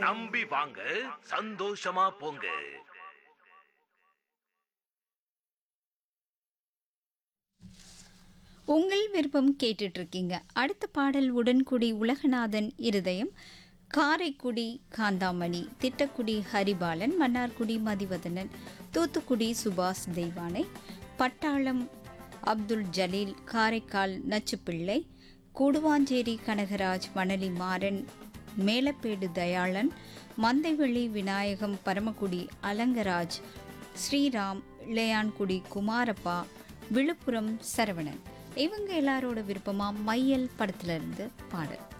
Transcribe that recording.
நம்பி வாங்க சந்தோஷமா போங்க உங்கள் விருப்பம் கேட்டுட்டு இருக்கீங்க அடுத்த பாடல் உடன்குடி உலகநாதன் இருதயம் காரைக்குடி காந்தாமணி திட்டக்குடி ஹரிபாலன் மன்னார்குடி மதிவதனன் தூத்துக்குடி சுபாஷ் தெய்வானை பட்டாளம் அப்துல் ஜலீல் காரைக்கால் நச்சுப்பிள்ளை கூடுவாஞ்சேரி கனகராஜ் மணலி மாறன் மேலப்பேடு தயாளன் மந்தைவெளி விநாயகம் பரமக்குடி அலங்கராஜ் ஸ்ரீராம் இளையான்குடி குமாரப்பா விழுப்புரம் சரவணன் இவங்க எல்லாரோட விருப்பமா மையல் படத்துல இருந்து பாடல்